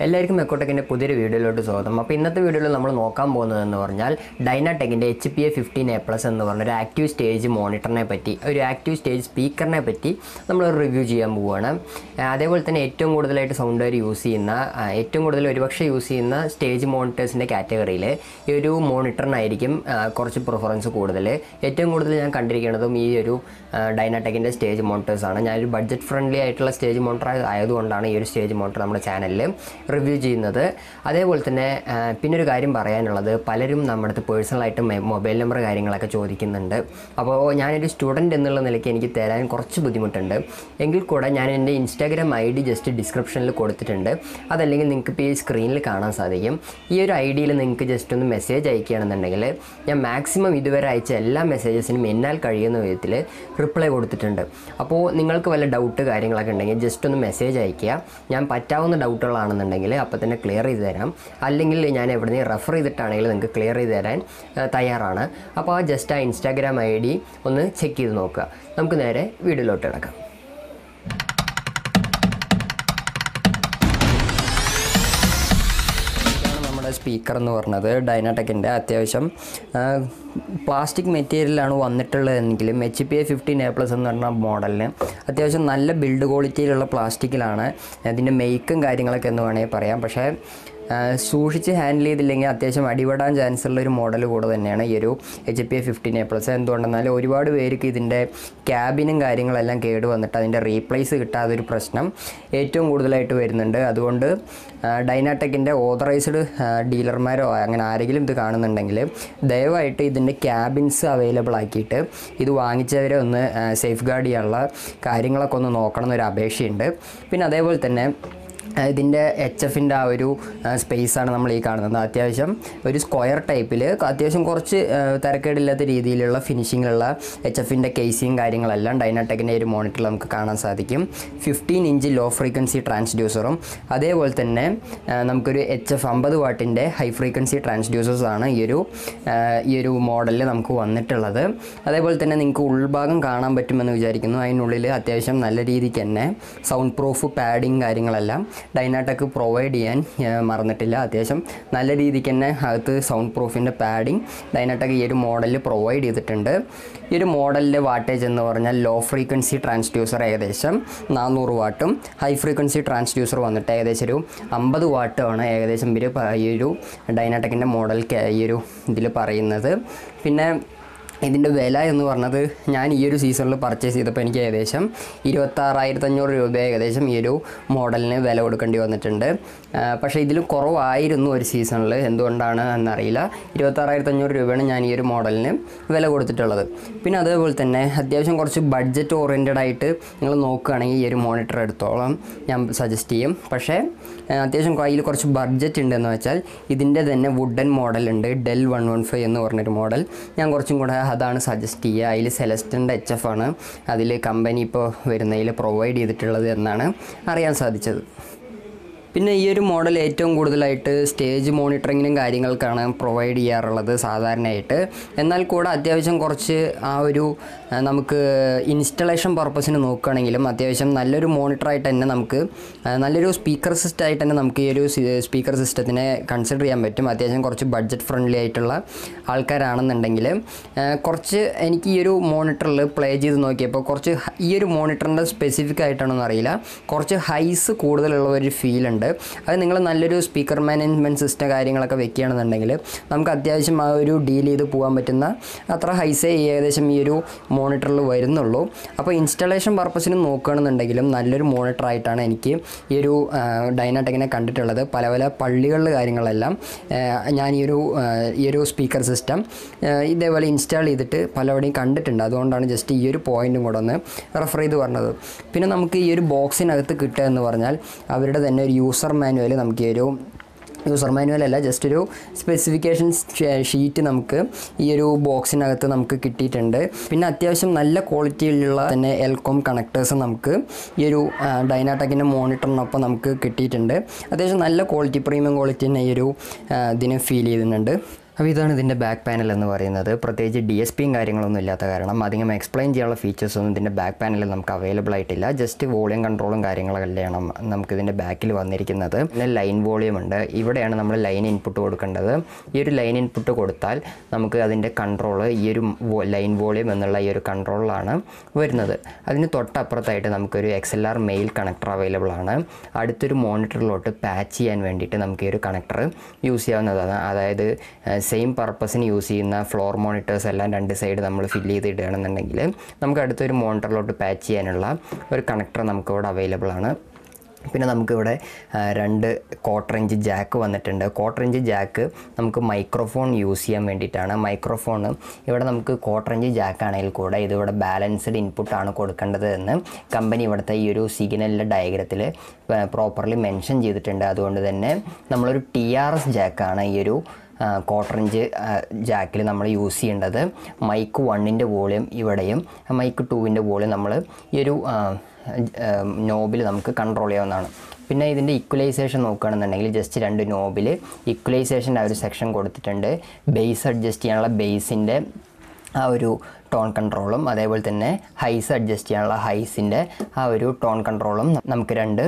എല്ലാവർക്കും മെക്കോടെക്കിൻ്റെ പുതിയൊരു വീഡിയോയിലോട്ട് സ്വാഗതം അപ്പോൾ ഇന്നത്തെ വീഡിയോയിൽ നമ്മൾ നോക്കാൻ പോകുന്നതെന്ന് പറഞ്ഞാൽ ഡൈനാടെക്കിൻ്റെ H P A fifteen A plus എന്ന് പറഞ്ഞ ഒരു ആക്റ്റീവ് സ്റ്റേജ് മോണിറ്ററിനെ പറ്റി ഒരു ആക്റ്റീവ് സ്റ്റേജ് സ്പീക്കറിനെ പറ്റി നമ്മൾ റിവ്യൂ ചെയ്യാൻ പോവുകയാണ് ആ, അതേപോലെ തന്നെ ഏറ്റവും കൂടുതലായിട്ട് സൗണ്ട് വരെ യൂസ് ചെയ്യുന്ന ആ, ഏറ്റവും കൂടുതൽ ഒരുപക്ഷെ യൂസ് ചെയ്യുന്ന സ്റ്റേജ് മോണിറ്റേഴ്സിൻ്റെ കാറ്റഗറിയിൽ ഈ ഒരു മോണിറ്ററിനായിരിക്കും ആ, കുറച്ച് പ്രിഫറൻസ് കൂടുതൽ ഏറ്റവും കൂടുതൽ ഞാൻ കണ്ടിരിക്കുന്നതും ഈ ഒരു ഡൈനാടെക്കിൻ്റെ സ്റ്റേജ് മോണിറ്റേഴ്സാണ് ഞാനൊരു ബഡ്ജറ്റ് ഫ്രണ്ട്ലി ആയിട്ടുള്ള സ്റ്റേജ് മോണിറ്റർ ആയതുകൊണ്ടാണ് ഈ ഒരു സ്റ്റേജ് മോണിറ്റർ നമ്മുടെ ചാനലിൽ റിവ്യൂ ചെയ്യുന്നത് അതേപോലെ തന്നെ ആ, പിന്നെ ഒരു കാര്യം പറയാനുള്ളത് പലരും നമ്മുടെ അടുത്ത് പേഴ്സണലായിട്ട് മൊബൈൽ നമ്പർ കാര്യങ്ങളൊക്കെ ചോദിക്കുന്നുണ്ട് അപ്പോൾ ഞാനൊരു സ്റ്റുഡൻറ്റ് എന്നുള്ള നിലയ്ക്ക് എനിക്ക് തരാൻ കുറച്ച് ബുദ്ധിമുട്ടുണ്ട് എങ്കിൽ കൂടെ ഞാൻ എൻ്റെ ഇൻസ്റ്റാഗ്രാം ഐ ഡി ജസ്റ്റ് ഡിസ്ക്രിപ്ഷനിൽ കൊടുത്തിട്ടുണ്ട് അതല്ലെങ്കിൽ നിങ്ങൾക്ക് ഇപ്പോൾ ഈ സ്ക്രീനിൽ കാണാൻ സാധിക്കും ഈ ഒരു ഐ ഡിയിൽ നിങ്ങൾക്ക് ജസ്റ്റ് ഒന്ന് മെസ്സേജ് അയക്കുകയാണെന്നുണ്ടെങ്കിൽ ഞാൻ മാക്സിമം ഇതുവരെ അയച്ച എല്ലാ മെസ്സേജസിനും എന്നാൽ കഴിയുന്ന വിധത്തിൽ റിപ്ലൈ കൊടുത്തിട്ടുണ്ട് അപ്പോൾ നിങ്ങൾക്ക് വല്ല ഡൗട്ട് കാര്യങ്ങളൊക്കെ ഉണ്ടെങ്കിൽ ജസ്റ്റ് ഒന്ന് മെസ്സേജ് അയയ്ക്കുക ഞാൻ പറ്റാവുന്ന ഡൗട്ടുകളാണെന്നുണ്ടെങ്കിൽ അപ്പോൾ തന്നെ ക്ലിയർ ചെയ്ത് തരാം അല്ലെങ്കിൽ ഞാൻ എവിടുന്ന് റെഫർ ചെയ്തിട്ടാണെങ്കിൽ നിങ്ങൾക്ക് ക്ലിയർ ചെയ്ത് തരാൻ ആ, തയ്യാറാണ് അപ്പോൾ ആ ജസ്റ്റ് ആ ഇൻസ്റ്റാഗ്രാം ഐ ഡി ഒന്ന് ചെക്ക് ചെയ്ത് നോക്കുക നമുക്ക് നേരെ വീഡിയോയിലോട്ട് കിടക്കാം ഇതാണ് നമ്മുടെ സ്പീക്കർ എന്ന് പറഞ്ഞത് ഡൈനാടെക്കിൻ്റെ അത്യാവശ്യം പ്ലാസ്റ്റിക് മെറ്റീരിയലാണ് വന്നിട്ടുള്ളതെങ്കിലും H P A fifteen A plus എന്ന് പറഞ്ഞ മോഡലിന് അത്യാവശ്യം നല്ല ബിൽഡ് ക്വാളിറ്റിയിലുള്ള പ്ലാസ്റ്റിക്കിലാണ് അതിൻ്റെ മെയ്ക്കും കാര്യങ്ങളൊക്കെ എന്ന് വേണമെങ്കിൽ പറയാം പക്ഷേ ആ, സൂക്ഷിച്ച് ഹാൻഡിൽ ചെയ്തില്ലെങ്കിൽ അത്യാവശ്യം അടിപെടാൻ ചാൻസ് ഉള്ള ഒരു മോഡൽ കൂടെ തന്നെയാണ് ഈ ഒരു H P A fifteen A plus എന്തുകൊണ്ടെന്നാൽ ഒരുപാട് പേർക്ക് ഇതിൻ്റെ ക്യാബിനും കാര്യങ്ങളെല്ലാം കേട് വന്നിട്ട് അതിൻ്റെ റീപ്ലേസ് കിട്ടാതെ ഒരു പ്രശ്നം ഏറ്റവും കൂടുതലായിട്ട് വരുന്നുണ്ട് അതുകൊണ്ട് ഡൈനാടെക്കിൻ്റെ ഓതറൈസ്ഡ് ഡീലർമാരോ അങ്ങനെ ആരെങ്കിലും ഇത് കാണുന്നുണ്ടെങ്കിൽ ദയവായിട്ട് ഇതിൻ്റെ ക്യാബിൻസ് അവൈലബിൾ ആക്കിയിട്ട് ഇത് വാങ്ങിച്ചവരെ ഒന്ന് സേഫ് ഗാർഡ് ചെയ്യാനുള്ള കാര്യങ്ങളൊക്കെ ഒന്ന് നോക്കണം എന്നൊരു അപേക്ഷയുണ്ട് പിന്നെ അതേപോലെ തന്നെ ആ, ഇതിൻ്റെ എച്ച് എഫിൻ്റെ ആ ഒരു സ്പേസാണ് നമ്മൾ ഈ കാണുന്നത് അത്യാവശ്യം ഒരു സ്ക്വയർ ടൈപ്പിൽ അത്യാവശ്യം കുറച്ച് ആ, തരക്കേടില്ലാത്ത രീതിയിലുള്ള ഫിനിഷിങ്ങിലുള്ള എച്ച് എഫിൻ്റെ കേസിങ് കാര്യങ്ങളെല്ലാം ഡൈനാടെക്കിൻ്റെ ഒരു മോണിറ്ററിൽ നമുക്ക് കാണാൻ സാധിക്കും ഫിഫ്റ്റീൻ ഇഞ്ച് ലോ ഫ്രീക്വൻസി ട്രാൻസ്ഡ്യൂസറും അതേപോലെ തന്നെ ആ, നമുക്കൊരു എച്ച് എഫ് അമ്പത് വാട്ടിൻ്റെ ഹൈ ഫ്രീക്വൻസി ട്രാൻസ്ഡ്യൂസേഴ്സാണ് ഈ ഒരു ആ, ഈ ഒരു മോഡലിൽ നമുക്ക് വന്നിട്ടുള്ളത് അതേപോലെ തന്നെ നിങ്ങൾക്ക് ഉൾഭാഗം കാണാൻ പറ്റുമെന്ന് വിചാരിക്കുന്നു അതിനുള്ളിൽ അത്യാവശ്യം നല്ല രീതിക്ക് തന്നെ സൗണ്ട് പ്രൂഫ് പാഡിങ് കാര്യങ്ങളെല്ലാം ഡൈനാടെക്ക് പ്രൊവൈഡ് ചെയ്യാൻ ആ, മറന്നിട്ടില്ല അത്യാവശ്യം നല്ല രീതിക്ക് തന്നെ അകത്ത് സൗണ്ട് പ്രൂഫിൻ്റെ പാഡിങ് ഡൈനാടെക്ക് ഈ ഒരു മോഡലിൽ പ്രൊവൈഡ് ചെയ്തിട്ടുണ്ട് ഈ ഒരു മോഡലിൻ്റെ വാട്ടേജ് എന്ന് പറഞ്ഞാൽ ലോ ഫ്രീക്വൻസി ട്രാൻസ്ഡ്യൂസർ ഏകദേശം നാനൂറ് വാട്ടും ഹൈ ഫ്രീക്വൻസി ട്രാൻസ്ഡ്യൂസർ വന്നിട്ട് ഏകദേശം ഒരു അമ്പത് വാട്ടുമാണ് ഏകദേശം ഇവർ പ- ഈ ഒരു ഡൈനാടെക്കിൻ്റെ മോഡൽ ഈ ഒരു ഇതിൽ പറയുന്നത് പിന്നെ ഇതിൻ്റെ വില എന്ന് പറഞ്ഞത് ഞാൻ ഈ ഒരു സീസണിൽ പർച്ചേസ് ചെയ്തപ്പോൾ എനിക്ക് ഏകദേശം ഇരുപത്താറായിരത്തി അഞ്ഞൂറ് രൂപ ഏകദേശം ഈ ഒരു മോഡലിന് വില കൊടുക്കേണ്ടി വന്നിട്ടുണ്ട് ആ, പക്ഷേ ഇതിൽ കുറവായിരുന്നു ഒരു സീസണിൽ എന്തുകൊണ്ടാണ് എന്നറിയില്ല ഇരുപത്താറായിരത്തി അഞ്ഞൂറ് രൂപയാണ് ഞാൻ ഈ ഒരു മോഡലിന് വില കൊടുത്തിട്ടുള്ളത് പിന്നെ അതേപോലെ തന്നെ അത്യാവശ്യം കുറച്ച് ബഡ്ജറ്റ് ഓറിയൻറ്റഡ് ആയിട്ട് നിങ്ങൾ നോക്കുകയാണെങ്കിൽ ഈ ഒരു മോണിറ്റർ എടുത്തോളം ഞാൻ സജസ്റ്റ് ചെയ്യും പക്ഷേ ആ, അത്യാവശ്യം കയ്യിൽ കുറച്ച് ബഡ്ജറ്റ് ഉണ്ടെന്ന് വെച്ചാൽ ഇതിൻ്റെ തന്നെ വുഡൻ മോഡൽ ഉണ്ട് ഡെൽ വൺ വൺ ഫൈവ് എന്ന് പറഞ്ഞൊരു മോഡൽ ഞാൻ കുറച്ചും കൂടെ അതാണ് സജസ്റ്റ് ചെയ്യുക അതിൽ സെലസ്റ്റിൻ്റെ എച്ച് എഫ് ആണ് അതിൽ കമ്പനി ഇപ്പോൾ വരുന്നതിൽ പ്രൊവൈഡ് ചെയ്തിട്ടുള്ളത് എന്നാണ് അറിയാൻ സാധിച്ചത് പിന്നെ ഈ ഒരു മോഡൽ ഏറ്റവും കൂടുതലായിട്ട് സ്റ്റേജ് മോണിറ്ററിങ്ങിനും കാര്യങ്ങൾക്കാണ് പ്രൊവൈഡ് ചെയ്യാറുള്ളത് സാധാരണയായിട്ട് എന്നാൽ കൂടെ അത്യാവശ്യം കുറച്ച് ആ ഒരു ആ, നമുക്ക് ഇൻസ്റ്റലേഷൻ പർപ്പസിന് നോക്കുകയാണെങ്കിലും അത്യാവശ്യം നല്ലൊരു മോണിറ്ററായിട്ട് തന്നെ നമുക്ക് ആ, നല്ലൊരു സ്പീക്കർ സിസ്റ്റം ആയിട്ട് തന്നെ നമുക്ക് ഈ ഒരു സ്പീക്കർ സിസ്റ്റത്തിനെ കൺസിഡർ ചെയ്യാൻ പറ്റും അത്യാവശ്യം കുറച്ച് ബഡ്ജറ്റ് ഫ്രണ്ട്ലി ആയിട്ടുള്ള ആൾക്കാരാണെന്നുണ്ടെങ്കിൽ ആ, കുറച്ച് എനിക്ക് ഈ ഒരു മോണിറ്ററിൽ പ്ലേ ചെയ്ത് നോക്കിയപ്പോൾ കുറച്ച് ഹ- ഈ ഒരു മോണിറ്ററിൻ്റെ സ്പെസിഫിക് ആയിട്ടാണെന്ന് അറിയില്ല കുറച്ച് ഹൈസ് കൂടുതലുള്ള ഒരു ഫീൽ ഉണ്ട് അത് നിങ്ങൾ നല്ലൊരു സ്പീക്കർ മാനേജ്മെൻറ്റ് സിസ്റ്റം കാര്യങ്ങളൊക്കെ വെക്കുകയാണെന്നുണ്ടെങ്കിൽ നമുക്ക് അത്യാവശ്യം ആ ഒരു ഡീൽ ചെയ്ത് പോകാൻ പറ്റുന്ന അത്ര ഹൈസേ ഏകദേശം ഈ ഒരു മോണിറ്ററിൽ വരുന്നുള്ളൂ അപ്പോൾ ഇൻസ്റ്റാളേഷൻ പർപ്പസിന് നോക്കുകയാണെന്നുണ്ടെങ്കിലും നല്ലൊരു മോണിറ്റർ ആയിട്ടാണ് എനിക്ക് ഈ ഒരു ഡൈനാടെക്കിനെ കണ്ടിട്ടുള്ളത് പല പല പള്ളികളിൽ കാര്യങ്ങളെല്ലാം ആ, ഞാൻ ഈ ഒരു ആ, ഈ ഒരു സ്പീക്കർ സിസ്റ്റം ഇതേപോലെ ഇൻസ്റ്റാൾ ചെയ്തിട്ട് പലവിടെയും കണ്ടിട്ടുണ്ട് അതുകൊണ്ടാണ് ജസ്റ്റ് ഈ ഒരു പോയിന്റും കൂടെ ഒന്ന് റെഫർ ചെയ്ത് പറഞ്ഞത് പിന്നെ നമുക്ക് ഈ ഒരു ബോക്സിനകത്ത് കിട്ടുക എന്ന് പറഞ്ഞാൽ അവരുടെ തന്നെ ഒരു യൂസർ മാനുവൽ നമുക്ക് ഈ ഒരു യൂസർ മാനുവൽ അല്ല ജസ്റ്റ് ഒരു സ്പെസിഫിക്കേഷൻ ഷീറ്റ് നമുക്ക് ഈ ഒരു ബോക്സിനകത്ത് നമുക്ക് കിട്ടിയിട്ടുണ്ട് പിന്നെ അത്യാവശ്യം നല്ല ക്വാളിറ്റിയിലുള്ള തന്നെ എൽകോം കണക്ടേഴ്സ് നമുക്ക് ഈ ഒരു ഡൈനാടെക്കിൻ്റെ മോണിറ്ററിനൊപ്പം നമുക്ക് കിട്ടിയിട്ടുണ്ട് അത്യാവശ്യം നല്ല ക്വാളിറ്റി പ്രീമിയം ക്വാളിറ്റി തന്നെ ഈ ഒരു ആ, ഇതിന് ഫീൽ ചെയ്യുന്നുണ്ട് അപ്പോൾ ഇതാണ് ഇതിൻ്റെ ബാക്ക് പാനൽ എന്ന് പറയുന്നത് പ്രത്യേകിച്ച് ഡി എസ് പിയും കാര്യങ്ങളൊന്നും ഇല്ലാത്ത കാരണം അധികം എക്സ്പ്ലെയിൻ ചെയ്യാനുള്ള ഫീച്ചേഴ്സ് ഒന്നും ഇതിൻ്റെ ബാക്ക് പാനലിൽ നമുക്ക് അവൈലബിൾ ആയിട്ടില്ല ജസ്റ്റ് വോളിയം കൺട്രോളും കാര്യങ്ങളെല്ലാം നമുക്ക് ഇതിൻ്റെ ബാക്കിൽ വന്നിരിക്കുന്നത് പിന്നെ ലൈൻ വോളിയം ഉണ്ട് ഇവിടെയാണ് നമ്മൾ ലൈൻ ഇൻപുട്ട് കൊടുക്കേണ്ടത് ഈ ഒരു ലൈൻ ഇൻപുട്ട് കൊടുത്താൽ നമുക്ക് അതിൻ്റെ കൺട്രോൾ ഈ ഒരു ലൈൻ വോളിയം എന്നുള്ള ഈ ഒരു കൺട്രോളിലാണ് വരുന്നത് അതിന് തൊട്ടപ്പുറത്തായിട്ട് നമുക്കൊരു X L R male connector available ആണ് അടുത്തൊരു മോണിറ്ററിലോട്ട് പാച്ച് ചെയ്യാൻ വേണ്ടിയിട്ട് നമുക്ക് ഈ ഒരു കണക്ടർ യൂസ് ചെയ്യാവുന്നതാണ് അതായത് സെയിം പർപ്പസിന് യൂസ് ചെയ്യുന്ന ഫ്ലോർ മോണിറ്റേഴ്സ് എല്ലാം രണ്ട് സൈഡ് നമ്മൾ ഫില്ല് ചെയ്ത് ഇടുകയാണെന്നുണ്ടെങ്കിൽ നമുക്ക് അടുത്തൊരു മോണിറ്ററിലോട്ട് പാച്ച് ചെയ്യാനുള്ള ഒരു കണക്ടർ നമുക്കിവിടെ അവൈലബിൾ ആണ് പിന്നെ നമുക്കിവിടെ ആ, രണ്ട് ക്വാർട്ടർ ഇഞ്ച് ജാക്ക് വന്നിട്ടുണ്ട് ക്വാർട്ടർ ഇഞ്ച് ജാക്ക് നമുക്ക് മൈക്രോഫോൺ യൂസ് ചെയ്യാൻ വേണ്ടിയിട്ടാണ് മൈക്രോഫോൺ ഇവിടെ നമുക്ക് ക്വാർട്ടർ ഇഞ്ച് ജാക്ക് ആണെങ്കിൽ കൂടെ ഇതിവിടെ ബാലൻസ്ഡ് ഇൻപുട്ടാണ് കൊടുക്കേണ്ടത് എന്ന് കമ്പനി ഇവിടുത്തെ ഈ ഒരു സിഗ്നലിൻ്റെ ഡയഗ്രത്തിൽ പ്രോപ്പർലി മെൻഷൻ ചെയ്തിട്ടുണ്ട് അതുകൊണ്ട് തന്നെ നമ്മളൊരു ടി ആർ എസ് ജാക്കാണ് ഈ ഒരു ക്വാർട്ടർ ഇഞ്ച് ജാക്കിൽ നമ്മൾ യൂസ് ചെയ്യേണ്ടത് മൈക്ക് വണ്ണിൻ്റെ വോളിയം ഇവിടെയും മൈക്ക് ടൂവിൻ്റെ വോളിയം നമ്മൾ ഈ ഒരു നോബിൽ നമുക്ക് കൺട്രോൾ ചെയ്യാവുന്നതാണ് പിന്നെ ഇതിൻ്റെ ഇക്വലൈസേഷൻ നോക്കുകയാണെന്നുണ്ടെങ്കിൽ ജസ്റ്റ് രണ്ട് നോബിൽ ഇക്വലൈസേഷൻ്റെ ആ ഒരു സെക്ഷൻ കൊടുത്തിട്ടുണ്ട് ബേസ് അഡ്ജസ്റ്റ് ചെയ്യാനുള്ള ബേസിൻ്റെ ആ ഒരു ടോൺ കൺട്രോളും അതേപോലെ തന്നെ ഹൈസ് അഡ്ജസ്റ്റ് ചെയ്യാനുള്ള ഹൈസിൻ്റെ ആ ഒരു ടോൺ കൺട്രോളും നമുക്ക് രണ്ട്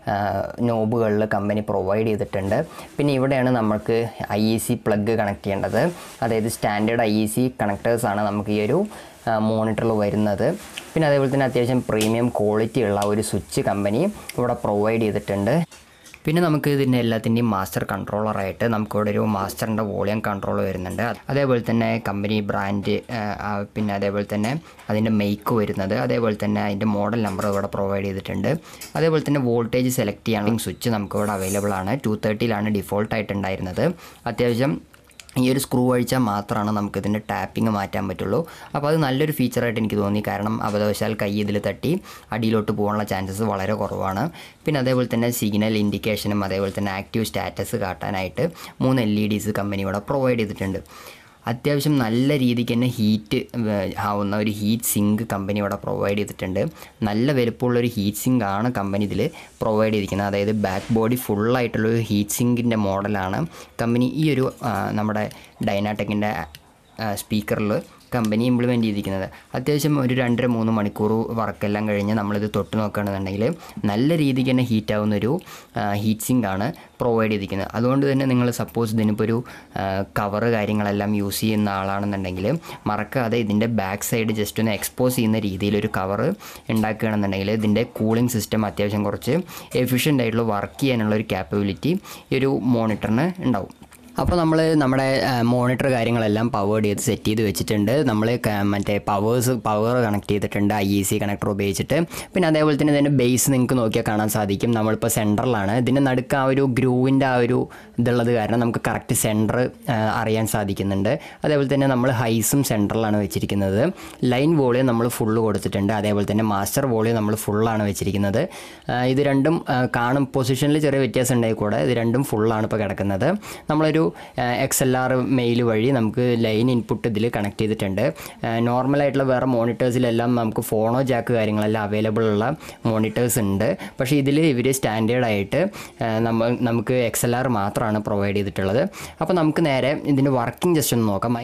നോബുകളിൽ കമ്പനി പ്രൊവൈഡ് ചെയ്തിട്ടുണ്ട് പിന്നെ ഇവിടെയാണ് നമുക്ക് I E C plug connect ചെയ്യേണ്ടത് അതായത് സ്റ്റാൻഡേർഡ് ഐ ഇ സി കണക്ടേഴ്സാണ് നമുക്ക് ഈ ഒരു മോണിറ്ററിൽ വരുന്നത് പിന്നെ അതേപോലെ തന്നെ അത്യാവശ്യം പ്രീമിയം ക്വാളിറ്റി ഉള്ള ഒരു സ്വിച്ച് കമ്പനി ഇവിടെ പ്രൊവൈഡ് ചെയ്തിട്ടുണ്ട് പിന്നെ നമുക്ക് ഇതിൻ്റെ എല്ലാത്തിൻ്റെയും മാസ്റ്റർ കൺട്രോളറായിട്ട് നമുക്കിവിടെ ഒരു മാസ്റ്ററിൻ്റെ വോളിയം കൺട്രോൾ വരുന്നുണ്ട് അതേപോലെ തന്നെ കമ്പനി ബ്രാൻഡ് പിന്നെ അതേപോലെ തന്നെ അതിൻ്റെ മെയ്ക്ക് വരുന്നത് അതേപോലെ തന്നെ അതിൻ്റെ മോഡൽ നമ്പർ ഇവിടെ പ്രൊവൈഡ് ചെയ്തിട്ടുണ്ട് അതേപോലെ തന്നെ വോൾട്ടേജ് സെലക്ട് ചെയ്യാനുള്ള സ്വിച്ച് നമുക്കിവിടെ അവൈലബിൾ ആണ് ടു തേർട്ടിയിലാണ് ഡിഫോൾട്ടായിട്ട് ഉണ്ടായിരുന്നത് അത്യാവശ്യം ഈ ഒരു സ്ക്രൂ അഴിച്ചാൽ മാത്രമാണ് നമുക്കിതിൻ്റെ ടാപ്പിംഗ് മാറ്റാൻ പറ്റുള്ളൂ അപ്പോൾ അത് നല്ലൊരു ഫീച്ചറായിട്ട് എനിക്ക് തോന്നി കാരണം അബദ്ധവശാൽ കൈ ഇതിൽ തട്ടി അടിയിലോട്ട് പോകാനുള്ള ചാൻസസ് വളരെ കുറവാണ് പിന്നെ അതേപോലെ തന്നെ സിഗ്നൽ ഇൻഡിക്കേഷനും അതേപോലെ തന്നെ ആക്റ്റീവ് സ്റ്റാറ്റസ് കാട്ടാനായിട്ട് മൂന്ന് എൽ ഇ ഡീസ് കമ്പനി ഇവിടെ പ്രൊവൈഡ് ചെയ്തിട്ടുണ്ട് അത്യാവശ്യം നല്ല രീതിക്ക് തന്നെ ഹീറ്റ് ആവുന്ന ഒരു ഹീറ്റ് സിങ്ക് കമ്പനി ഇവിടെ പ്രൊവൈഡ് ചെയ്തിട്ടുണ്ട് നല്ല വലുപ്പമുള്ള ഒരു ഹീറ്റ് സിങ്ക് ആണ് കമ്പനി ഇതിൽ പ്രൊവൈഡ് ചെയ്തിരിക്കുന്നത് അതായത് ബാക്ക് ബോഡി ഫുള്ളായിട്ടുള്ള ഒരു ഹീറ്റ് സിങ്കിൻ്റെ മോഡലാണ് കമ്പനി ഈ ഒരു ആ, നമ്മുടെ ഡൈനാടെക്കിൻ്റെ സ്പീക്കറിൽ കമ്പനി ഇംപ്ലിമെൻറ്റ് ചെയ്തിരിക്കുന്നത് അത്യാവശ്യം ഒരു രണ്ടര മൂന്ന് മണിക്കൂർ വർക്കെല്ലാം കഴിഞ്ഞ് നമ്മളിത് തൊട്ട് നോക്കുകയാണെന്നുണ്ടെങ്കിൽ നല്ല രീതിക്ക് തന്നെ ഹീറ്റ് ആവുന്ന ഒരു ഹീറ്റ് സിങ്ക് ആണ് പ്രൊവൈഡ് ചെയ്തിരിക്കുന്നത് അതുകൊണ്ട് തന്നെ നിങ്ങൾ സപ്പോസ് ഇതിനിപ്പോൾ ഒരു കവറ് കാര്യങ്ങളെല്ലാം യൂസ് ചെയ്യുന്ന ആളാണെന്നുണ്ടെങ്കിൽ മറക്കാതെ ഇതിൻ്റെ ബാക്ക് സൈഡ് ജസ്റ്റ് ഒന്ന് എക്സ്പോസ് ചെയ്യുന്ന രീതിയിൽ ഒരു കവറ് ഉണ്ടാക്കുകയാണെന്നുണ്ടെങ്കിൽ ഇതിൻ്റെ കൂളിംഗ് സിസ്റ്റം അത്യാവശ്യം കുറച്ച് എഫിഷ്യൻ്റ് ആയിട്ടുള്ള വർക്ക് ചെയ്യാനുള്ള ഒരു ക്യാപ്പബിലിറ്റി ഈ ഒരു മോണിറ്ററിന് ഉണ്ടാവും അപ്പോൾ നമ്മൾ നമ്മുടെ മോണിറ്റർ കാര്യങ്ങളെല്ലാം പവേർഡ് ചെയ്ത് സെറ്റ് ചെയ്ത് വെച്ചിട്ടുണ്ട് നമ്മൾ മറ്റേ പവേഴ്സ് പവർ കണക്ട് ചെയ്തിട്ടുണ്ട് ഐ ഇ സി കണക്ടർ ഉപയോഗിച്ചിട്ട് പിന്നെ അതേപോലെ തന്നെ ഇതിൻ്റെ ബേസ് നിങ്ങൾക്ക് നോക്കിയാൽ കാണാൻ സാധിക്കും നമ്മളിപ്പോൾ സെൻറ്ററിലാണ് ഇതിൻ്റെ നടുക്ക് ആ ഒരു ഗ്രൂവിൻ്റെ ആ ഒരു ഇതുള്ളത് കാരണം നമുക്ക് കറക്റ്റ് സെൻറ്റർ അറിയാൻ സാധിക്കുന്നുണ്ട് അതേപോലെ തന്നെ നമ്മൾ ഹൈസും സെൻറ്ററിലാണ് വെച്ചിരിക്കുന്നത് ലൈൻ വോളിയം നമ്മൾ ഫുള്ള് കൊടുത്തിട്ടുണ്ട് അതേപോലെ തന്നെ മാസ്റ്റർ വോളിയം നമ്മൾ ഫുള്ളാണ് വെച്ചിരിക്കുന്നത് ആ, ഇത് രണ്ടും ആ, കാണും പൊസിഷനിൽ ചെറിയ വ്യത്യാസം ഉണ്ടായി കൂടെ ഇത് രണ്ടും ഫുള്ളാണ് ഇപ്പോൾ കിടക്കുന്നത് നമ്മളൊരു എക്സ് എൽ ആർ മെയിൽ വഴി നമുക്ക് ലൈൻ ഇൻപുട്ട് ഇതിൽ കണക്ട് ചെയ്തിട്ടുണ്ട് നോർമലായിട്ടുള്ള വേറെ മോണിറ്റേഴ്സിലെല്ലാം നമുക്ക് ഫോണോ ജാക്ക് കാര്യങ്ങളെല്ലാം അവൈലബിൾ ഉള്ള മോണിറ്റേഴ്സ് ഉണ്ട് പക്ഷേ ഇതിൽ ഇവർ സ്റ്റാൻഡേർഡായിട്ട് നമ്മൾ നമുക്ക് എക്സ് എൽ ആർ മാത്രമാണ് പ്രൊവൈഡ് ചെയ്തിട്ടുള്ളത് അപ്പോൾ നമുക്ക് നേരെ ഇതിൻ്റെ വർക്കിംഗ് ജസ്റ്റ് ഒന്ന് നോക്കാം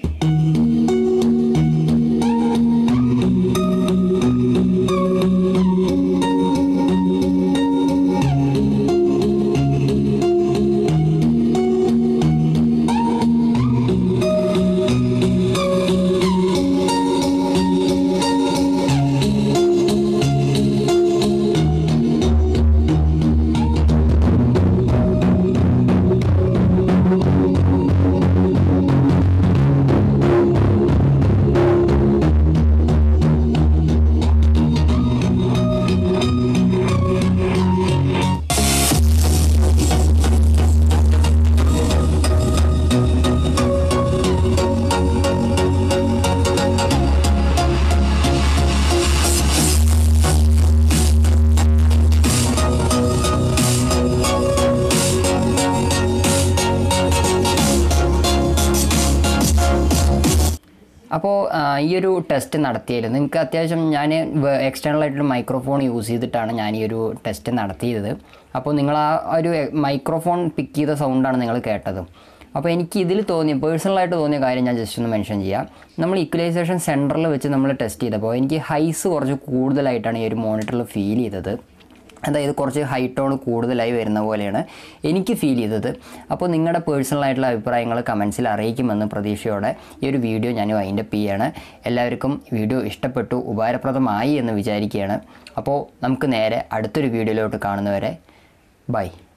അപ്പോൾ ഈ ഒരു ടെസ്റ്റ് നടത്തിയായിരുന്നു എനിക്ക് അത്യാവശ്യം ഞാൻ എക്സ്റ്റേണൽ ആയിട്ടൊരു മൈക്രോഫോൺ യൂസ് ചെയ്തിട്ടാണ് ഞാൻ ഈ ഒരു ടെസ്റ്റ് നടത്തിയത് അപ്പോൾ നിങ്ങൾ ആ ഒരു മൈക്രോഫോൺ പിക്ക് ചെയ്ത സൗണ്ടാണ് നിങ്ങൾ കേട്ടത് അപ്പോൾ എനിക്ക് ഇതിൽ തോന്നിയ പേഴ്സണലായിട്ട് തോന്നിയ കാര്യം ഞാൻ ജസ്റ്റ് ഒന്ന് മെൻഷൻ ചെയ്യാം നമ്മൾ ഇക്വലൈസേഷൻ സെൻറ്ററിൽ വെച്ച് നമ്മൾ ടെസ്റ്റ് ചെയ്തപ്പോൾ എനിക്ക് ഹൈസ് കുറച്ച് കൂടുതലായിട്ടാണ് ഈ ഒരു മോണിറ്ററിൽ ഫീൽ ചെയ്തത് അതായത് കുറച്ച് ഹൈറ്റോൺ കൂടുതലായി വരുന്ന പോലെയാണ് എനിക്ക് ഫീൽ ചെയ്തത് അപ്പോൾ നിങ്ങളുടെ പേഴ്സണലായിട്ടുള്ള അഭിപ്രായങ്ങൾ കമൻസിൽ അറിയിക്കുമെന്ന് പ്രതീക്ഷയോടെ ഈ ഒരു വീഡിയോ ഞാൻ വൈൻഡപ്പ് ചെയ്യാണ് എല്ലാവർക്കും വീഡിയോ ഇഷ്ടപ്പെട്ടു ഉപകാരപ്രദമായി എന്ന് വിചാരിക്കുകയാണ് അപ്പോൾ നമുക്ക് നേരെ അടുത്തൊരു വീഡിയോയിലോട്ട് കാണുന്നവരെ ബൈ